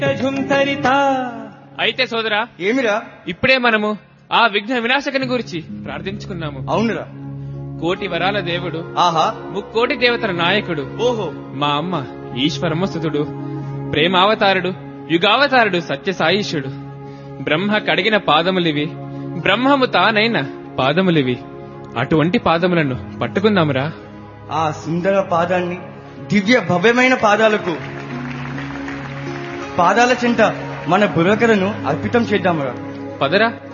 ఝుంతరిత అయితే సోదరా ఏమిరా ఇప్పుడే మనము ఆ విఘ్న వినాశకుని గురించి ప్రార్థించుకున్నాము అవునురా కోటి వరాల దేవుడు ఆహా ముక్కోటి దేవతల నాయకుడు ఓహో మా అమ్మ ఈశ్వరమస్తుతుడు ప్రేమావతారుడు యుగావతారుడు సత్యసాయిషుడు బ్రహ్మ కడిగిన పాదములివి బ్రహ్మము తానైన పాదములివి అటువంటి పాదములను పట్టుకుందామురా ఆ సుందర పాదాన్ని దివ్య భవ్యమైన పాదాలకు పాదాల చెంత మన బుర్రకలను అర్పితం చేద్దామురా పదరా